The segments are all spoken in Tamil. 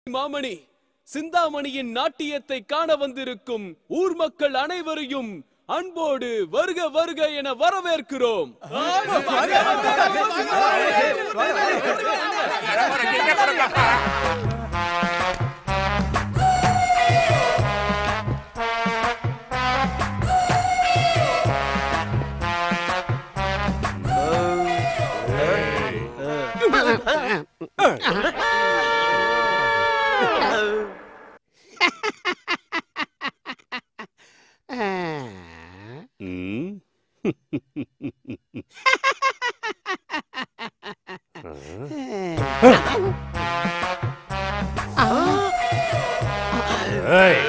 மாமணி சிந்தாமணியின் நாட்டியத்தை காண வந்திருக்கும் ஊர் மக்கள் அனைவரையும் அன்போடு வருக வருக என வரவேற்கிறோம் ம். ஏய்.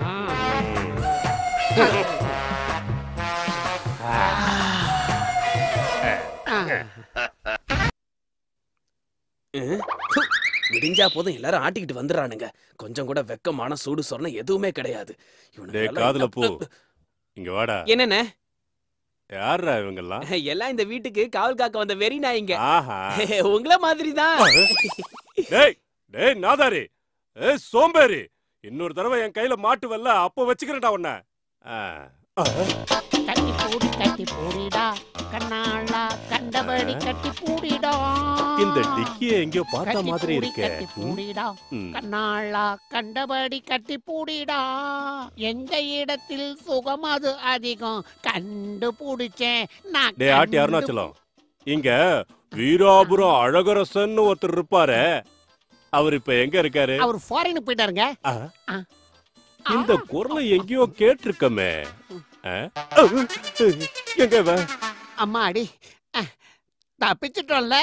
விடிஞ்சா போதும் எல்லாரும் ஆட்டிக்கிட்டு வந்துடுறானுங்க கொஞ்சம் கூட வெக்கமான சூடு சொன்ன எதுவுமே கிடையாது இவனுங்க டேய் எல்லாம் காதுல என்ன- போ இங்க வாடா என்னண்ணே யாரா இவங்கெல்லாம் எல்லாம் இந்த வீட்டுக்கு காவல் காக்க வந்த வெறி நாய்ங்க ஆஹா உங்கள மாதிரி தான் டேய் டேய் நாதாரி ஏய் சோம்பேறி இன்னொரு தடவை என் கையில மாட்டுவல்ல அப்ப வச்சுக்கிறேன்டா உன்னை ஆ. ஆ. கட்டி பூடி கட்டி பூடிடா கண்ணாளா கண்டபடி கட்டி பூடிடா இந்த டிக்கிய எங்கேயோ பார்த்த கட்டி மாதிரி பூடி, இருக்கே கட்டி பூடிடா ம். கண்ணாளா கண்டபடி கட்டி பூடிடா எந்த இடத்தில் சுகம் அது அதிகம் கண்டுபிடிச்சேன் நான் டேய் ஆட்டி கண்டு- அருணாச்சலம் இங்க வீராபுரம் அழகரசன் ஒருத்தர் இருப்பாரு அவர் இப்ப எங்க இருக்காரு அவர் ஃபாரினுக்கு போயிட்டாருங்க ஆ. ஆ. இந்த குரலை எங்கேயோ கேட்டிருக்கமே ஆ? எங்க இவன்? அம்மா அடி அஹ், தப்பிச்சிட்டோம்ல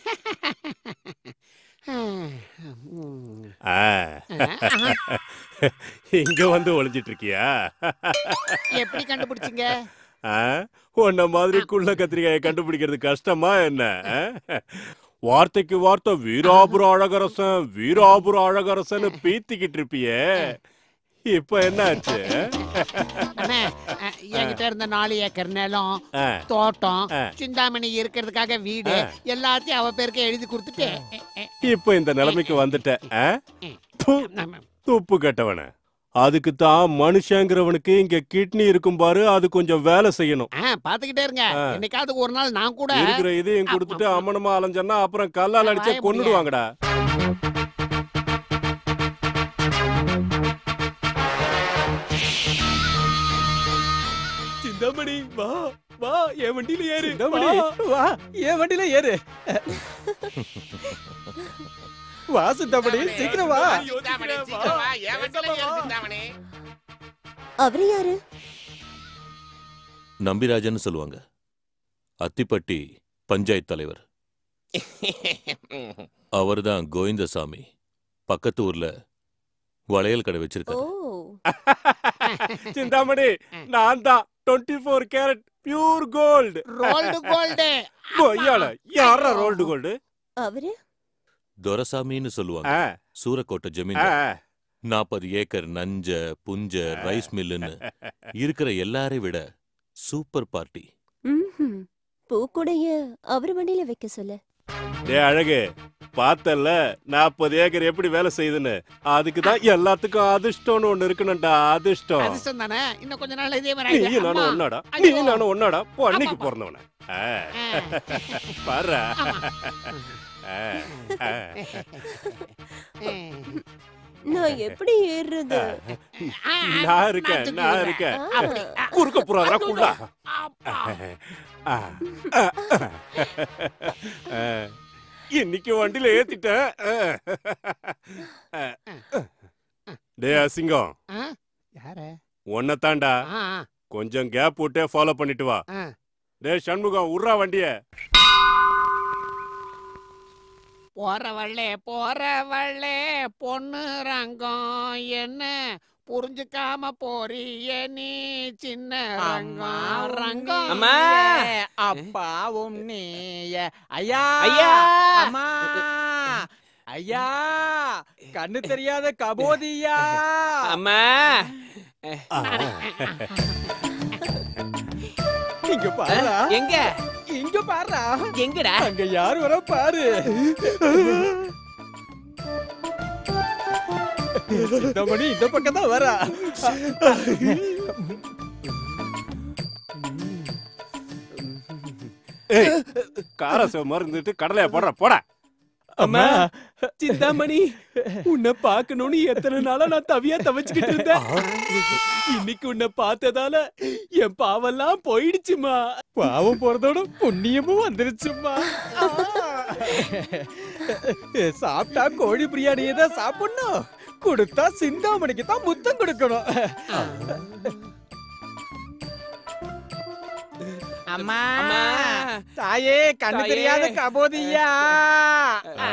ம். ஆ. அஹ், இங்க வந்து ஒளிஞ்சிட்டு இருக்கியா எப்படி கண்டுபிடிச்சீங்க ஆ? உன்ன மாதிரி குள்ள கத்திரிக்காயை கண்டுபிடிக்கிறது கஷ்டமா என்ன ஆ? வார்த்தைக்கு வார்த்தை வீராபுர அழகரசன் வீராபுர அழகரசன் பீத்திக்கிட்டு இருப்பியே இப்ப என்ன ஆச்சு அண்ணே அஹ், என்கிட்ட இருந்த நாலு ஏக்கர் நிலம் ஆ, தோட்டம் ஆ. சிந்தாமணி இருக்கிறதுக்காக வீடு ஆ. எல்லாத்தையும் அவ பேருக்கு எழுதி கொடுத்துட்டு இப்ப இந்த நிலைமைக்கு வந்துட்ட ஆ? ம். ப்பு, நம்ம- துப்பு கட்டவன அதுக்கு தான் மனுஷங்கிறவனுக்கு இங்க கிட்னி இருக்கும் பாரு அது கொஞ்சம் வேலை செய்யணும் ஆ, பாத்துக்கிட்டே இருங்க ஆ. என்னைக்காவது ஒரு நாள் நான் கூட இருக்கிற இதையும் கொடுத்துட்டு அம்மனமா அலைஞ்சன்னா அப்புறம் கல்லால் அடிச்சே வாய கொன்னுடுவாங்கடா சிந்தாமணி வா வா என் வண்டியில ஏறு சிந்தாமணி, வா. வா என் வண்டியில ஏறு வா சிந்தாமணி சீக்கிரம் வா சிந்தாமணி, சீக்கிரம் வா, என் வண்டியில ஏறு, சிந்தாமணி. அவர் யாரு நம்பிராஜன் சொல்லுவாங்க அத்திப்பட்டி பஞ்சாயத்து தலைவர் அவர்தான் கோவிந்தசாமி பக்கத்து ஊர்ல வளையல் கடை ஓ வச்சிருக்காரு சிந்தாமணி நான் தான் twenty four carat pure gold rolled gold கொய்யால யாரா ரோல்டு கோல்டு அவரு துரசாமின்னு சொல்லுவாங்க சூரக்கோட்டை ஜமீன் நாற்பது ஏக்கர் நஞ்ச புஞ்ச ரைஸ் மில்லுன்னு இருக்கிற எல்லாரையும் விட சூப்பர் பார்ட்டி ம்ஹும். பூக்கூடைய அவர் வண்டியில வைக்க சொல்லு டே அழகு பார்த்தல்ல நாற்பது ஏக்கர் எப்படி வேலை செய்யுதுன்னு அதுக்கு தான் எல்லாத்துக்கும் அதிர்ஷ்டம்னு ஒண்ணு இருக்கணும்டா அதிர்ஷ்டம் அதிர்ஷ்டம் தானே இன்னும் கொஞ்ச நாள் இதே மாதிரி நீ ஆயிடும். நானும் அம்மா. ஒன்னாடா நீ ஐயோ. நானும் ஒன்னாடா போ அன்னைக்கு ஆமா. பிறந்தவன ஆ. பாரு நான் எப்படி ஏறுறது ஆ, நான் இருக்கேன் தூக்கி நான் விடுறேன். இருக்கேன் அப்படி. குறுக்க புறாதரா குள்ளா அப்பா. ஆ. ஆ. ஆ. இன்னைக்கு வண்டியில ஏத்திட்டேன் ஆ. டே அசிங்கம் ஆ? யாரு உன்னை தாண்டா ஆ, கொஞ்சம் கேப் விட்டே ஃபாலோ பண்ணிட்டு வா ஆ. டே சண்முகம் உர்றா வண்டிய போறவள்ளே போறவள்ளே பொண்ணு ரங்கம் என்ன புரிஞ்சுக்காம போறிய நீ சின்ன ரங்கம் ரங்கம் அம்மா. ஏ, அப்பாவும் நீய ஐயா ஐயா. அம்மா ஐயா கண்ணு தெரியாத கபோதியா அம்மா இங்க பாரு எங்க இங்க பாரு எங்கடா அங்க யார் வர பாரு சிந்தாமணி இந்த பக்கம் தான் வரா ஏய், கார சிவமா இருந்துட்டு கடலையா போடுற போடா அம்மா சிந்தாமணி உன்னை பார்க்கணும்னு எத்தனை நாளா நான் தவியா தவிச்சுக்கிட்டு இருந்தேன் இன்னைக்கு உன்னை பார்த்ததால என் பாவெல்லாம் போயிடுச்சுமா பாவம் போறதோட புண்ணியமும் வந்துருச்சுமா சாப்பிட்டா கோழி பிரியாணியை தான் சாப்பிடணும் கொடுத்தா சிந்தாமணிக்கு தான் முத்தம் கொடுக்கணும் அம்மா அம்மா. தாயே கண்ணு தாயே. தெரியாத கபோதியா ஆ.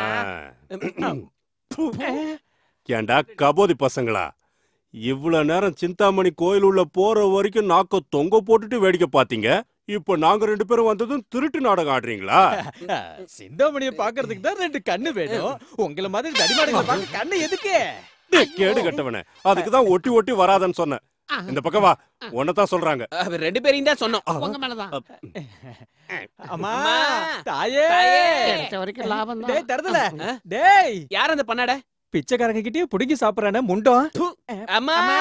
ஏன்டா கபோதி பசங்களா இவ்வளவு நேரம் சிந்தாமணி கோயில் உள்ள போற வரைக்கும் நாக்க தொங்க போட்டுட்டு வேடிக்கை பாத்தீங்க இப்ப நாங்க ரெண்டு பேரும் வந்ததும் திருட்டு நாடகம் ஆடுறீங்களா சிந்தாமணியை பாக்குறதுக்கு தான் ரெண்டு கண்ணு வேணும் உங்கள மாதிரி தடிமாடுகளை பார்க்க கண்ணு எதுக்கு டேய், கேடு கட்டவனே அதுக்குதான் ஒட்டி ஒட்டி வராதன்னு சொன்னேன் இந்த பக்கம் வா உன்னதான் சொல்றாங்க அவர் ரெண்டு பேரையும் தான் சொன்னோம் உங்க மேலதான் அம்மா அம்மா. தாயே கிடைச்ச வரைக்கும் லாபம் தான் டேய் தரதுல ஆ? டேய் யார் அந்த பண்ணாட பிச்சைக்காரங்க கிட்டயே புடுங்கி சாப்பிடறானே முண்டம் அம்மா அம்மா.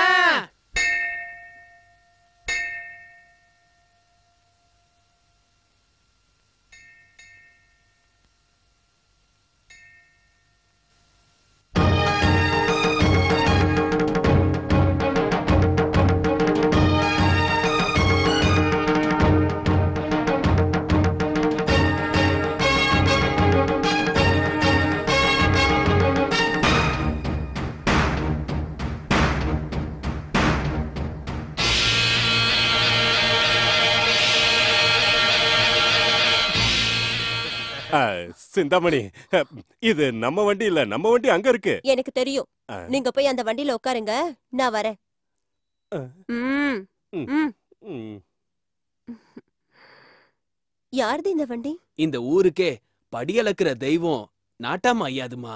ஆ, சிந்தாமணி இது நம்ம வண்டி இல்ல நம்ம வண்டி அங்க இருக்கு எனக்கு தெரியும் ஆ. நீங்க போய் அந்த வண்டியில உட்காருங்க நான் வரேன் ஆ. ம், ம். ம். ம். யாருது இந்த வண்டி இந்த ஊருக்கே படியளக்குற தெய்வம் நாட்டாம ஐயாதுமா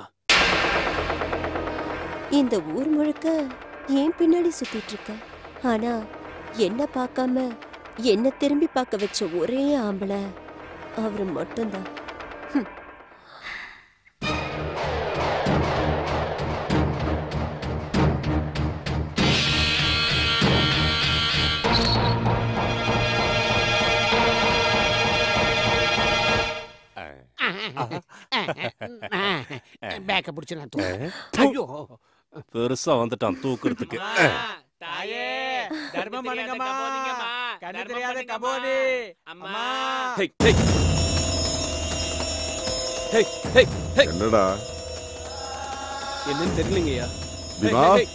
இந்த ஊர் முழுக்க ஏன் பின்னாடி சுத்திட்டு இருக்க ஆனா என்ன பார்க்காம என்ன திரும்பி பார்க்க வச்ச ஒரே ஆம்பளை அவரு மட்டும்தான் ஹம். பேக்க பிடிச்சு நான் தூக்குறேன். தூ. ஐயோ பெருசா வந்துட்டான் தூக்குறதுக்கு தாயே தர்மம் கண்ணு தெரியாத பண்ணுங்கம்மா கபோதிங்கம்மா. கண்ணு தர்மம் தெரியாத பண்ணுங்கம்மா. கபோதி அம்மா. அம்மா hey, hey. Hey, hey, hey. என்னடா என்னன்னு தெரியலங்கய்யா விவா ஹேய், ஹேய்.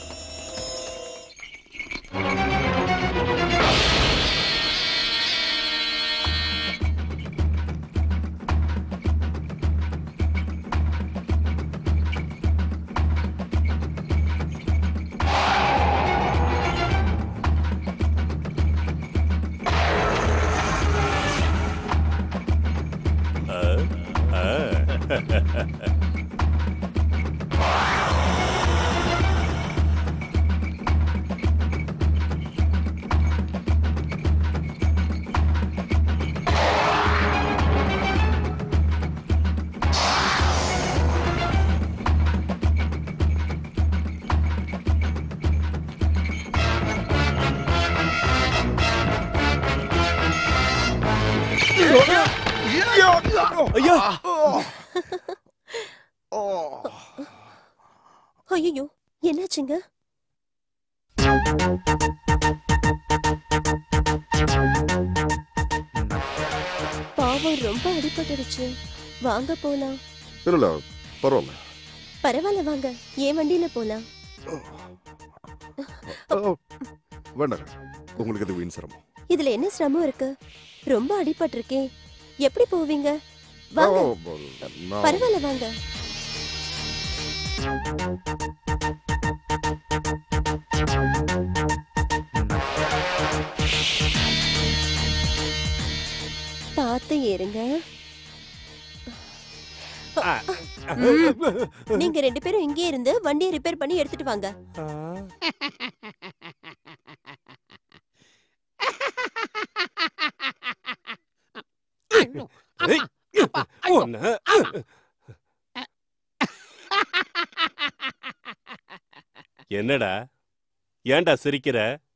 ஐயா ஐயோ என்னாச்சுங்க பாவம் ரொம்ப அடிபட்டுடுச்சு வாங்க போலாம் இல்ல பரவாயில்ல பரவாயில்ல வாங்க என் வண்டியில போலாம் ஓ, வேண்டாங்க உங்களுக்கு அது வீண் சிரமம் இதுல என்ன சிரமம் இருக்கு ரொம்ப அடிபட்டிருக்கே எப்படி போவீங்க வாங்க ஓ, ஓ, நான் பரவாயில்ல வாங்க பார்த்து ஏறுங்க நீங்க ரெண்டு பேரும் இங்கே இருந்து வண்டியை ரிப்பேர் பண்ணி எடுத்துட்டு வாங்க ஐயோ, அம்மா, ஏய், அப்பா, ஐயோ, உன்னை, அம்மா. என்னடா ஏன்டா சிரிக்கிற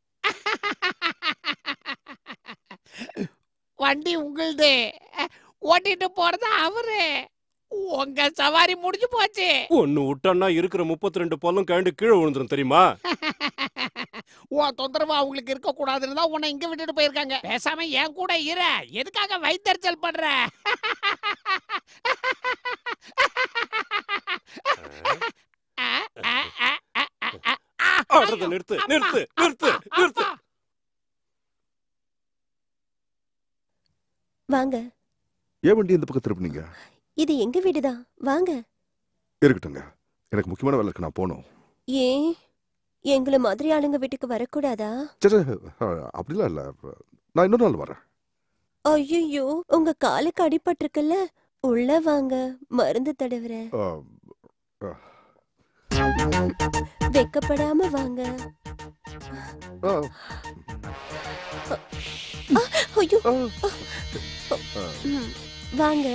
வண்டி உங்களுது ஓட்டிட்டு போறது அவரு உங்க சவாரி முடிஞ்சு போச்சு ஒன்னு விட்டோன்னா இருக்கிற முப்பத்தி ரெண்டு பல்லும் கண்டு கீழே விழுந்துரும் தெரியுமா உன் தொந்தரவு அவங்களுக்கு இருக்க கூடாதுன்னு தான் உன்னை இங்க விட்டுட்டு போயிருக்காங்க பேசாம என் கூட இரு எதுக்காக வயித்தறிச்சல் பண்ற ஆ, ஆ, ஆ, ஆ, ஆ, ஆ, ஆ, ஆடுறத ஐயோ, நிறுத்து அம்மா, நிறுத்து நிறுத்து அப்பா, நிறுத்து அப்பா. வாங்க ஏன் வண்டி இந்த பக்கம் திருப்பினீங்க இது எங்க வீடுதான் வாங்க இருக்கட்டுங்க எனக்கு முக்கியமான வேலை இருக்கு நான் போகணும் ஏன் எங்களை மாதிரி ஆளுங்க வீட்டுக்கு வரக்கூடாதா சரி அஹ், அப்படிலாம் இல்ல நான் இன்னொரு நாள் வரேன் ஐயோ உங்க காலுக்கு அடிபட்டிருக்குல்ல உள்ள வாங்க மருந்து தடவுறேன் அஹ், வெக்கப்படாம வாங்க அஹ், ஐயோ அஹ், ம், வாங்க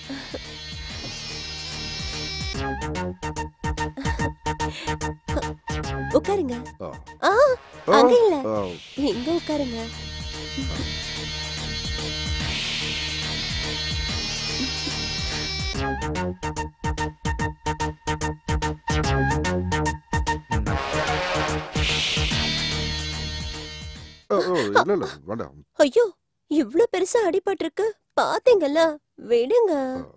உட்காருங்க அஹ், ஆ அங்க இல்ல அஹ், இங்க உட்காருங்க அஹ், அஹ், இல்ல இல்ல வேண்டாம் ஐயோ இவ்ளோ பெருசா அடிபட்டிருக்கு பாத்தீங்கல்ல விடுங்க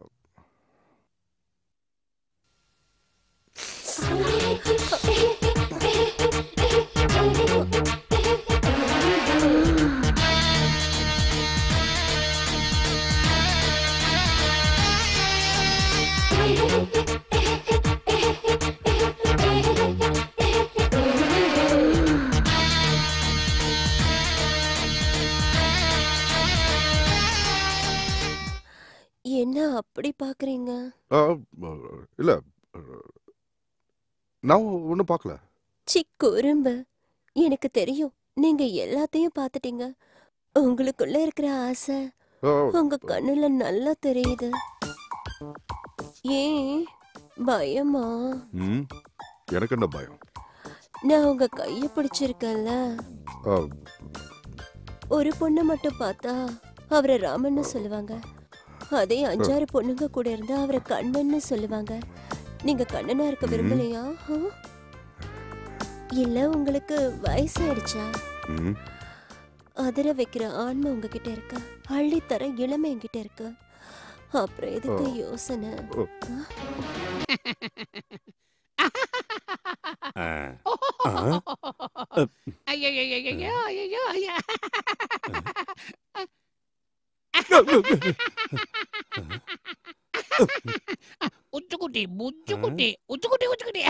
என்ன அப்படி பாக்குறீங்க அஹ், அஹ், இல்ல அஹ், நான் ஒன்றும் பார்க்கல சி குறும்பு எனக்கு தெரியும் நீங்க எல்லாத்தையும் பாத்துட்டீங்க உங்களுக்குள்ள இருக்கிற ஆசை அஹ், உங்க கண்ணுல நல்லா தெரியுது ஏன் பயமா ம், எனக்கு என்ன பயம் நான் உங்க கைய பிடிச்சிருக்கேன்ல அஹ், ஒரு பொண்ணை மட்டும் பார்த்தா அவரை ராமன்னு சொல்லுவாங்க அதே அஞ்சாறு பொண்ணுங்க கூட இருந்தா அவரை கண்ணன்னு சொல்லுவாங்க நீங்க கண்ணனா இருக்க விரும்பலையா ஆ? இல்ல உங்களுக்கு வயசாயிடுச்சா ம், அதிர வைக்கிற ஆன்மை உங்ககிட்ட இருக்கு அள்ளித்தர இளமை என்கிட்ட இருக்கு அப்புறம் எதுக்கு ஓ. யோசனை ஓ. ஆ. ஐயையையையோ, ஐயையோ, ஐயா. உச்சுக்குட்டி முச்சுக்குட்டி உச்சுக்குட்டி உச்சுக்குட்டி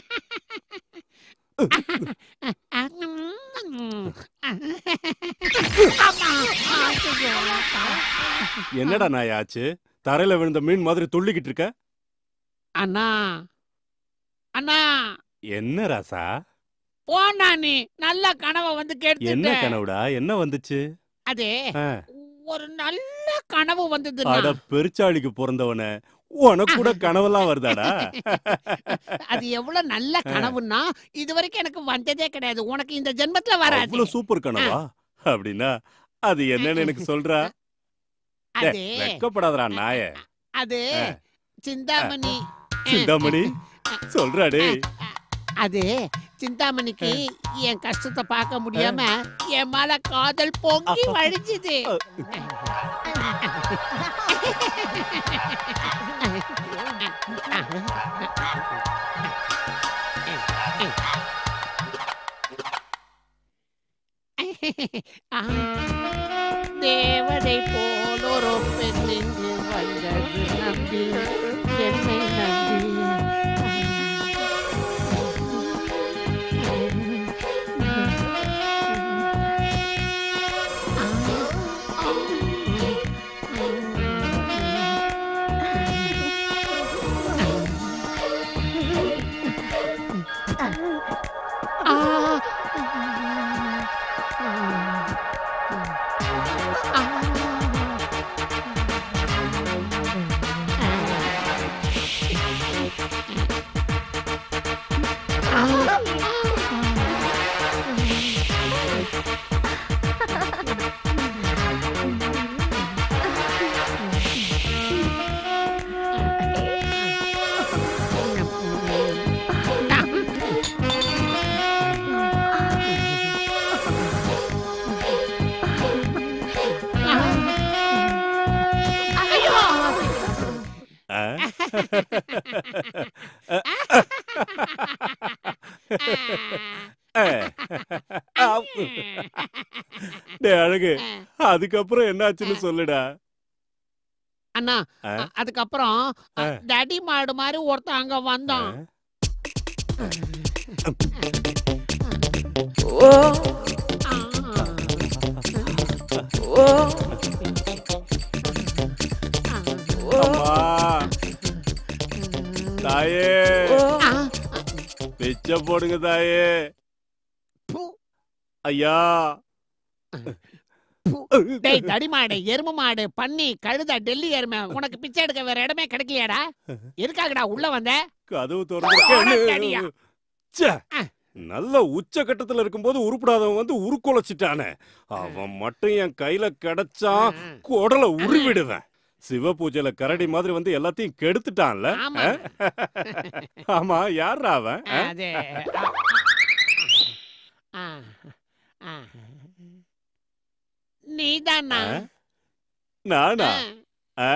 அம்மா, ஐயையோ, அப்பா. என்னடா நாய் ஆச்சு தரையில விழுந்த மீன் மாதிரி துள்ளிக்கிட்டு இருக்க அண்ணா அண்ணா என்ன ராசா போனா நீ நல்ல கனவை வந்து என்ன கேட்டு கனவுடா என்ன வந்துச்சு அது ஆ. ஒரு நல்ல கனவு வந்தது அட பெருச்சாளிக்கு பிறந்தவன உனக்கு கூட கனவெல்லாம் வருதாடா அது எவ்வளவு நல்ல கனவுன்னா இது வரைக்கும் எனக்கு வந்ததே கிடையாது உனக்கு இந்த ஜென்மத்துல வராது அவ்வளவு சூப்பர் கனவா அப்படின்னா அது என்னன்னு எனக்கு சொல்றா டே, அது வெக்கப்படாதடா நாய அது ஆ. சிந்தாமணி சிந்தாமணி சொல்றாடே அது சிந்தாமணிக்கு என் கஷ்டத்தை பார்க்க முடியாம என் மேல காதல் பொங்கி வழிஞ்சுது ஆ, தேவதை போல் ஒரு பெண் இங்கு வந்தது நம்பி என்னை நம்பி ஆ டேய் அழகு அதுக்கப்புறம் என்னாச்சுன்னு சொல்லுடா அண்ணா ஆ? அ- அதுக்கப்புறம் ஆ. டடி மாடு மாதிரி ஒருத்தன் அங்க வந்தான் அம்மா தாயே ஆ. பிச்சை போடுங்க தாயே ப்பு. ஐயா டேய் தடி மாடு எரும மாடு பன்னி கழுத டெல்லி எருமை உனக்கு பிச்சை எடுக்க வேற இடமே கிடைக்கலையாடா எதுக்காகடா உள்ள வந்த கதவு அடடடியா. திறந்து ச்சே, நல்ல உச்சகட்டத்துல இருக்கும்போது உருப்படாதவன் வந்து உருக்குலைச்சிட்டானே அவன் மட்டும் என் கையில கிடைச்சான் குடலை உருவிடுவேன் சிவ பூஜையில கரடி மாதிரி வந்து எல்லாத்தையும் கெடுத்துட்டான்ல ஆமா. ஆமா யாரா அவன் ஆ? அது ஆ. ஆ. நீதானா ஆ? நானா ஆ?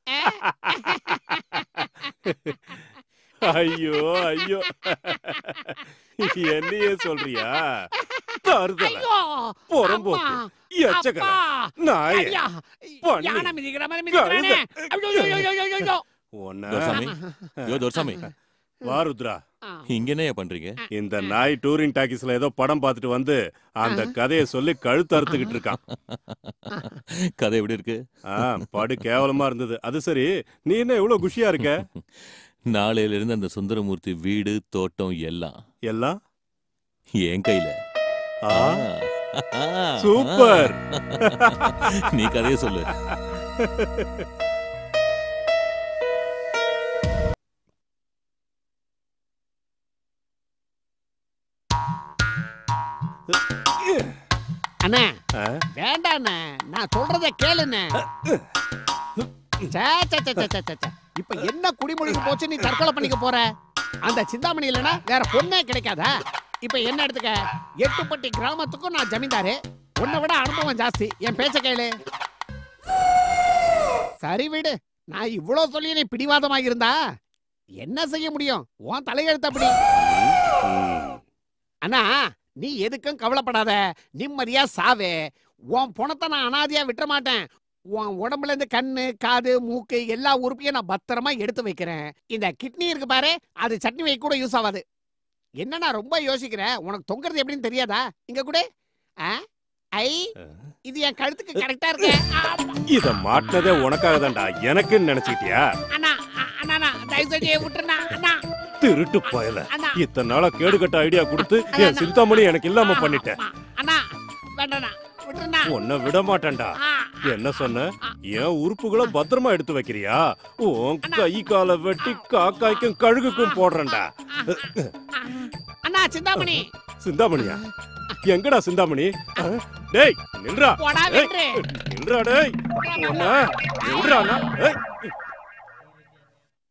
ஐயோ ஐயோ என்னையே சொல்றியா தருதல ஐயோ புறம்போக்கு அம்மா, எச்சக்கல அப்பா, நாயே ஐயா, பண்ணி. யானை மிதிக்கிற மாதிரி மிதிக்கிறானே. ஐயோ, ஐயோ, ஐயோ, ஐயோ, ஐயோ, ஐயோ. உன்னை துரசாமி யோ துரசாமி வா ருத்ரா ஆ. இங்க என்ன பண்றீங்க இந்த நாய் டூரிங் டாக்கீஸ்ல ஏதோ படம் பார்த்துட்டு வந்து அந்த கதையை சொல்லி கழுத்து அறுத்துக்கிட்டு இருக்கான் கதை எப்படி இருக்கு ஆ, படு கேவலமா இருந்தது அது சரி நீ என்ன இவ்வளவு குஷியா இருக்க நாளையில இருந்து அந்த சுந்தரமூர்த்தி வீடு தோட்டம் எல்லாம் எல்லாம் என் கையில ஆ, ஆ. சூப்பர். நீ கதையை சொல்லு அண்ணா ஆ? வேண்டாண்ணே நான் சொல்றத கேளுண்ணே சே, சே, சே, சே, சே, சே, சே. இப்ப என்ன குடிமொழிக்கு போச்சு நீ தற்கொலை பண்ணிக்க போற அந்த சிந்தாமணி இல்லனா வேற பொண்ணே கிடைக்காதா இப்ப என்ன எடுத்துக்க எட்டுப்பட்டி கிராமத்துக்கும் நான் ஜமீன்தாரு உன்னை விட அனுபவம் ஜாஸ்தி என் பேச்ச கேளு சரி விடு நான் இவ்வளவு சொல்லி நீ பிடிவாதமா இருந்தா என்ன செய்ய முடியும் உன் தலையெழுத்து அப்படி ம். அண்ணா நீ எதுக்கும் கவலைப்படாத நிம்மதியா சாவே உன் பணத்தை நான் அனாதையா விட்டுற மாட்டேன் உன் உடம்புல இருந்து கண்ணு காது மூக்கு எல்லா உறுப்பையும் நான் பத்திரமா எடுத்து வைக்கிறேன் இந்த கிட்னி இருக்கு பாரு அது சட்னி வைக்க கூட யூஸ் ஆகாது என்ன நான் ரொம்ப யோசிக்கிறேன் உனக்கு தொங்குறது எப்படின்னு தெரியாதா இங்க கூட ஆ? ஐ இது என் கழுத்துக்கு கரெக்டா இருக்கு ஆமா. இத மாட்டினதே உனக்காக தான்டா எனக்குன்னு நினைச்சிட்டியா அண்ணா அ- அண்ணா அண்ணா, தயவு செஞ்சு விட்டுருண்ணா அண்ணா திருட்டு பயல அண்ணா இத்தனை நாளா கேடுகட்ட ஐடியா கொடுத்து என் சிந்தாமணி எனக்கு இல்லாம பண்ணிட்டேன் ஆமா. அண்ணா வேண்டாண்ணா விட்டுருண்ணா உன்னை விட மாட்டேன்டா ஆ, என்ன சொன்ன என் உறுப்புகளை பத்திரமா எடுத்து வைக்கிறியா உன் கை காலை வெட்டி காக்காய்க்கும் கழுகுக்கும் போடுறேன்டா அண்ணா சிந்தாமணி சிந்தாமணியா எங்கடா சிந்தாமணி ஆ? டேய் நில்றா போடா ஏய், வென்று நில்றா டேய் உன்னை நில்றா நான். ஏய்